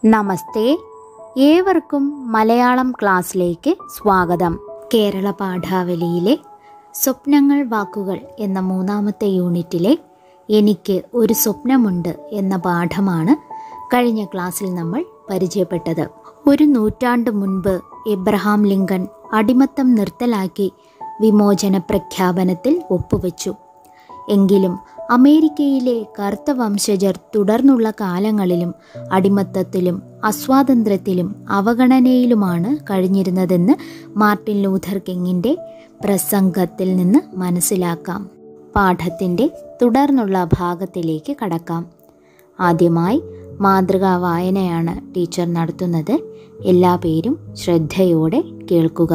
നമസ്തേ ഏവർക്കും മലയാളം ക്ലാസ്സിലേക്ക് സ്വാഗതം കേരള പാഠാവലിയിലെ സ്വപ്നങ്ങൾ വാക്കുകൾ എന്ന മൂന്നാമത്തെ യൂണിറ്റിലെ എനിക്ക് ഒരു സ്വപ്നമുണ്ട് എന്ന പാഠമാണ് കഴിഞ്ഞ ക്ലാസ്സിൽ നമ്മൾ പരിചയപ്പെട്ടത് ഒരു നൂറ്റാണ്ട് മുൻപ് എബ്രഹാം ലിങ്കൺ അടിമത്തം നിർത്തലാക്കി വിമോചന പ്രഖ്യാപനത്തിൽ ഒപ്പുവെച്ചു എങ്കിലും അമേരിക്കയിലെ കറുത്ത വംശജർ തുടർന്നുള്ള കാലങ്ങളിലും അടിമത്തത്തിലും അസ്വാതന്ത്ര്യത്തിലും അവഗണനയിലുമാണ് കഴിഞ്ഞിരുന്നതെന്ന് മാർട്ടിൻ ലൂഥർ കിങ്ങിൻ്റെ പ്രസംഗത്തിൽ നിന്ന് മനസ്സിലാക്കാം പാഠത്തിൻ്റെ തുടർന്നുള്ള ഭാഗത്തിലേക്ക് കടക്കാം ആദ്യമായി മാതൃകാ വായനയാണ് ടീച്ചർ നടത്തുന്നത് എല്ലാ പേരും ശ്രദ്ധയോടെ കേൾക്കുക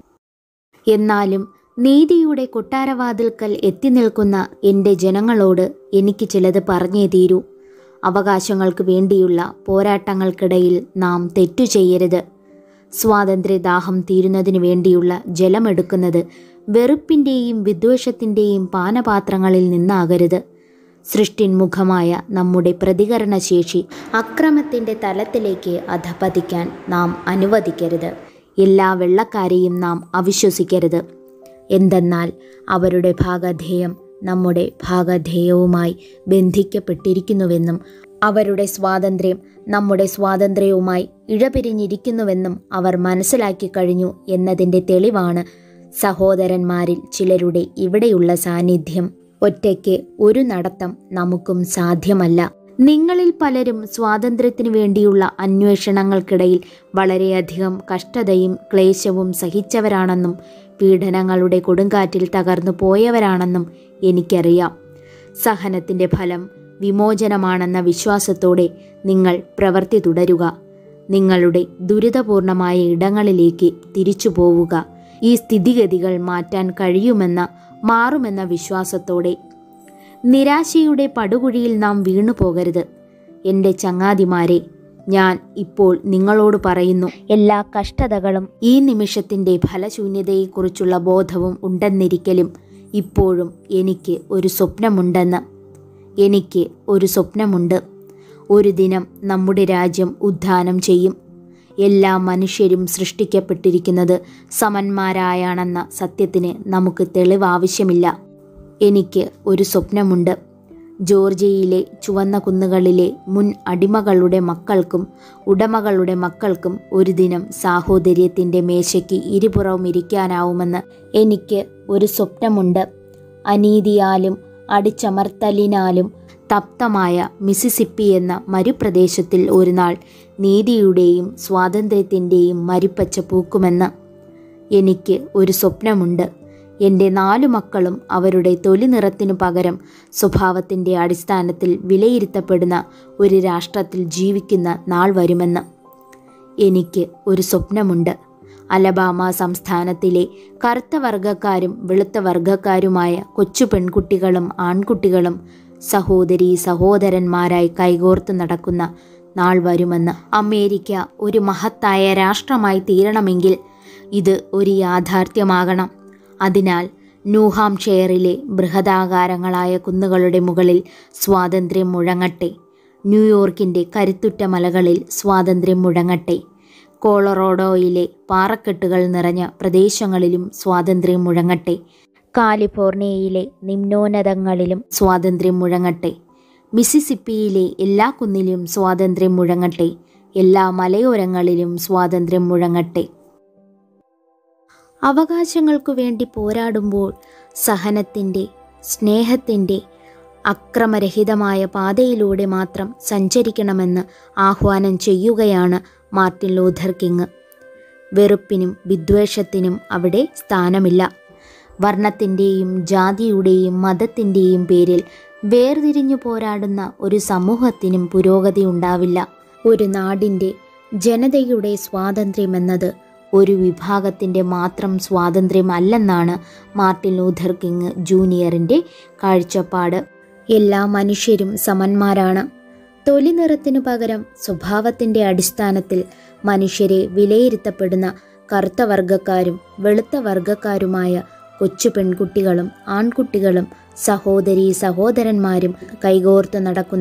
എന്നാലും നീതിയുടെ കൊട്ടാരവാതിൽക്കൽ എത്തി നിൽക്കുന്ന എൻ്റെ ജനങ്ങളോട് എനിക്ക് ചിലത് പറഞ്ഞേ തീരൂ അവകാശങ്ങൾക്ക് വേണ്ടിയുള്ള പോരാട്ടങ്ങൾക്കിടയിൽ നാം തെറ്റു ചെയ്യരുത് സ്വാതന്ത്ര്യദാഹം തീരുന്നതിനു വേണ്ടിയുള്ള ജലമെടുക്കുന്നത് വെറുപ്പിൻ്റെയും വിദ്വേഷത്തിൻ്റെയും പാനപാത്രങ്ങളിൽ നിന്നാകരുത് സൃഷ്ടിന്മുഖമായ നമ്മുടെ പ്രതികരണശേഷി അക്രമത്തിൻ്റെ തലത്തിലേക്ക് അധപതിക്കാൻ നാം അനുവദിക്കരുത് എല്ലാ വെള്ളക്കാരെയും നാം അവിശ്വസിക്കരുത് എന്തെന്നാൽ അവരുടെ ഭാഗധേയം നമ്മുടെ ഭാഗധേയവുമായി ബന്ധിക്കപ്പെട്ടിരിക്കുന്നുവെന്നും അവരുടെ സ്വാതന്ത്ര്യം നമ്മുടെ സ്വാതന്ത്ര്യവുമായി ഇഴപിരിഞ്ഞിരിക്കുന്നുവെന്നും അവർ മനസ്സിലാക്കി കഴിഞ്ഞു എന്നതിൻ്റെ തെളിവാണ് സഹോദരന്മാരിൽ ചിലരുടെ ഇവിടെയുള്ള സാന്നിധ്യം ഒറ്റയ്ക്ക് ഒരു നടത്തം നമുക്കും സാധ്യമല്ല നിങ്ങളിൽ പലരും സ്വാതന്ത്ര്യത്തിനു വേണ്ടിയുള്ള അന്വേഷണങ്ങൾക്കിടയിൽ വളരെയധികം കഷ്ടതയും ക്ലേശവും സഹിച്ചവരാണെന്നും പീഡനങ്ങളുടെ കൊടുങ്കാറ്റിൽ തകർന്നു പോയവരാണെന്നും എനിക്കറിയാം സഹനത്തിൻ്റെ ഫലം വിമോചനമാണെന്ന വിശ്വാസത്തോടെ നിങ്ങൾ പ്രവൃത്തി തുടരുക നിങ്ങളുടെ ദുരിതപൂർണമായ ഇടങ്ങളിലേക്ക് തിരിച്ചു പോവുക ഈ സ്ഥിതിഗതികൾ മാറ്റാൻ കഴിയുമെന്ന മാറുമെന്ന വിശ്വാസത്തോടെ നിരാശയുടെ പടുകുഴിയിൽ നാം വീണു പോകരുത് എൻ്റെ ചങ്ങാതിമാരെ ഞാൻ ഇപ്പോൾ നിങ്ങളോട് പറയുന്നു എല്ലാ കഷ്ടതകളും ഈ നിമിഷത്തിൻ്റെ ഫലശൂന്യതയെക്കുറിച്ചുള്ള ബോധവും ഉണ്ടെന്നിരിക്കലും ഇപ്പോഴും എനിക്ക് ഒരു സ്വപ്നമുണ്ടെന്ന് എനിക്ക് ഒരു സ്വപ്നമുണ്ട് ഒരു ദിനം നമ്മുടെ രാജ്യം ഉദ്ധാനം ചെയ്യും എല്ലാ മനുഷ്യരും സൃഷ്ടിക്കപ്പെട്ടിരിക്കുന്നത് സമന്മാരായാണെന്ന സത്യത്തിന് നമുക്ക് തെളിവ് ആവശ്യമില്ല എനിക്ക് ഒരു സ്വപ്നമുണ്ട് ജോർജിയയിലെ ചുവന്ന കുന്നുകളിലെ മുൻ അടിമകളുടെ മക്കൾക്കും ഉടമകളുടെ മക്കൾക്കും ഒരു ദിനം സാഹോദര്യത്തിൻ്റെ മേശയ്ക്ക് ഇരുപുറവും ഇരിക്കാനാവുമെന്ന് എനിക്ക് ഒരു സ്വപ്നമുണ്ട് അനീതിയാലും അടിച്ചമർത്തലിനാലും തപ്തമായ മിസിസിപ്പി എന്ന മരുപ്രദേശത്തിൽ ഒരു നാൾ നീതിയുടെയും സ്വാതന്ത്ര്യത്തിൻ്റെയും മരുപ്പച്ച പൂക്കുമെന്ന് എനിക്ക് ഒരു സ്വപ്നമുണ്ട് എൻ്റെ നാലു മക്കളും അവരുടെ തൊലി നിറത്തിനു പകരം സ്വഭാവത്തിൻ്റെ അടിസ്ഥാനത്തിൽ വിലയിരുത്തപ്പെടുന്ന ഒരു രാഷ്ട്രത്തിൽ ജീവിക്കുന്ന നാൾ വരുമെന്ന് എനിക്ക് ഒരു സ്വപ്നമുണ്ട് അലബാമ സംസ്ഥാനത്തിലെ കറുത്ത വർഗക്കാരും വെളുത്ത വർഗക്കാരുമായ കൊച്ചു പെൺകുട്ടികളും ആൺകുട്ടികളും സഹോദരി സഹോദരന്മാരായി കൈകോർത്ത് നടക്കുന്ന നാൾ വരുമെന്ന് അമേരിക്ക ഒരു മഹത്തായ രാഷ്ട്രമായി തീരണമെങ്കിൽ ഇത് ഒരു യാഥാർത്ഥ്യമാകണം അതിനാൽ ന്യൂഹാംഷെയറിലെ ബൃഹദാകാരങ്ങളായ കുന്നുകളുടെ മുകളിൽ സ്വാതന്ത്ര്യം മുഴങ്ങട്ടെ ന്യൂയോർക്കിൻ്റെ കരുത്തുറ്റ മലകളിൽ സ്വാതന്ത്ര്യം മുഴങ്ങട്ടെ കോളറോഡോയിലെ പാറക്കെട്ടുകൾ നിറഞ്ഞ പ്രദേശങ്ങളിലും സ്വാതന്ത്ര്യം മുഴങ്ങട്ടെ കാലിഫോർണിയയിലെ നിമ്നോന്നതങ്ങളിലും സ്വാതന്ത്ര്യം മുഴങ്ങട്ടെ മിസിസിപ്പിയിലെ എല്ലാ കുന്നിലും സ്വാതന്ത്ര്യം മുഴങ്ങട്ടെ എല്ലാ മലയോരങ്ങളിലും സ്വാതന്ത്ര്യം മുഴങ്ങട്ടെ അവകാശങ്ങൾക്കു വേണ്ടി പോരാടുമ്പോൾ സഹനത്തിൻ്റെ സ്നേഹത്തിൻ്റെ അക്രമരഹിതമായ പാതയിലൂടെ മാത്രം സഞ്ചരിക്കണമെന്ന് ആഹ്വാനം ചെയ്യുകയാണ് മാർട്ടിൻ ലൂഥർ കിങ് വെറുപ്പിനും വിദ്വേഷത്തിനും അവിടെ സ്ഥാനമില്ല വർണ്ണത്തിൻ്റെയും ജാതിയുടെയും മതത്തിൻ്റെയും പേരിൽ വേർതിരിഞ്ഞു പോരാടുന്ന ഒരു സമൂഹത്തിനും പുരോഗതി ഉണ്ടാവില്ല ഒരു നാടിൻ്റെ ജനതയുടെ സ്വാതന്ത്ര്യമെന്നത് ഒരു വിഭാഗത്തിൻ്റെ മാത്രം സ്വാതന്ത്ര്യമല്ലെന്നാണ് മാർട്ടിൻ ലൂഥർ കിങ് ജൂനിയറിൻ്റെ കാഴ്ചപ്പാട് എല്ലാ മനുഷ്യരും സമന്മാരാണ് തൊലി നിറത്തിനു പകരം സ്വഭാവത്തിൻ്റെ അടിസ്ഥാനത്തിൽ മനുഷ്യരെ വിലയിരുത്തപ്പെടുന്ന കറുത്ത വർഗക്കാരും വെളുത്ത വർഗക്കാരുമായ കൊച്ചു പെൺകുട്ടികളും ആൺകുട്ടികളും സഹോദരീ സഹോദരന്മാരും കൈകോർത്ത് നടക്കുന്ന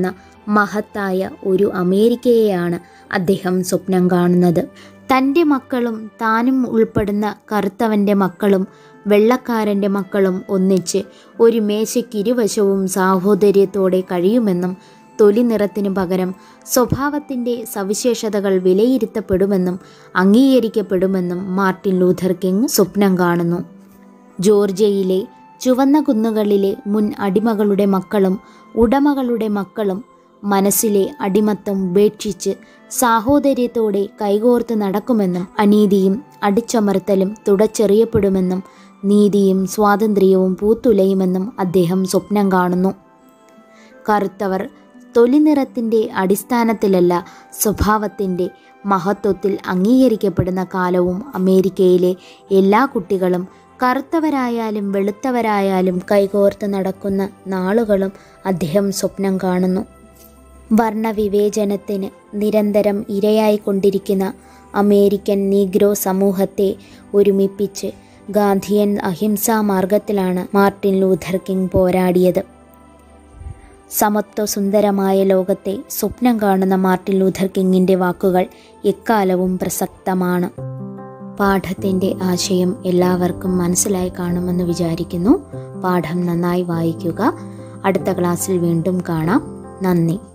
മഹത്തായ ഒരു അമേരിക്കയെയാണ് അദ്ദേഹം സ്വപ്നം കാണുന്നത് തൻ്റെ മക്കളും താനും ഉൾപ്പെടുന്ന കറുത്തവൻ്റെ മക്കളും വെള്ളക്കാരൻ്റെ മക്കളും ഒന്നിച്ച് ഒരു മേശയ്ക്കിരുവശവും സാഹോദര്യത്തോടെ കഴിയുമെന്നും തൊലി നിറത്തിനു പകരം സ്വഭാവത്തിൻ്റെ സവിശേഷതകൾ വിലയിരുത്തപ്പെടുമെന്നും അംഗീകരിക്കപ്പെടുമെന്നും മാർട്ടിൻ ലൂഥർ കിങ് സ്വപ്നം കാണുന്നു ജോർജിയയിലെ ചുവന്ന കുന്നുകളിലെ മുൻ അടിമകളുടെ മക്കളും ഉടമകളുടെ മക്കളും മനസ്സിലെ അടിമത്തം ഉപേക്ഷിച്ച് സാഹോദര്യത്തോടെ കൈകോർത്ത് നടക്കുമെന്നും അനീതിയും അടിച്ചമർത്തലും തുടച്ചെറിയപ്പെടുമെന്നും നീതിയും സ്വാതന്ത്ര്യവും പൂത്തുലയുമെന്നും അദ്ദേഹം സ്വപ്നം കാണുന്നു കറുത്തവർ തൊലിനിറത്തിൻ്റെ അടിസ്ഥാനത്തിലല്ല സ്വഭാവത്തിൻ്റെ മഹത്വത്തിൽ അംഗീകരിക്കപ്പെടുന്ന കാലവും അമേരിക്കയിലെ എല്ലാ കുട്ടികളും കറുത്തവരായാലും വെളുത്തവരായാലും കൈകോർത്ത് നടക്കുന്ന നാളുകളും അദ്ദേഹം സ്വപ്നം കാണുന്നു വർണ്ണവിവേചനത്തിന് നിരന്തരം ഇരയായിക്കൊണ്ടിരിക്കുന്ന അമേരിക്കൻ നീഗ്രോ സമൂഹത്തെ ഒരുമിപ്പിച്ച് ഗാന്ധിയൻ അഹിംസാ മാർഗത്തിലാണ് മാർട്ടിൻ ലൂഥർ കിങ് പോരാടിയത് സമത്വ സുന്ദരമായ ലോകത്തെ സ്വപ്നം കാണുന്ന മാർട്ടിൻ ലൂഥർ കിങ്ങിൻ്റെ വാക്കുകൾ എക്കാലവും പ്രസക്തമാണ് പാഠത്തിൻ്റെ ആശയം എല്ലാവർക്കും മനസ്സിലായി കാണുമെന്ന് വിചാരിക്കുന്നു പാഠം നന്നായി വായിക്കുക അടുത്ത ക്ലാസ്സിൽ വീണ്ടും കാണാം നന്ദി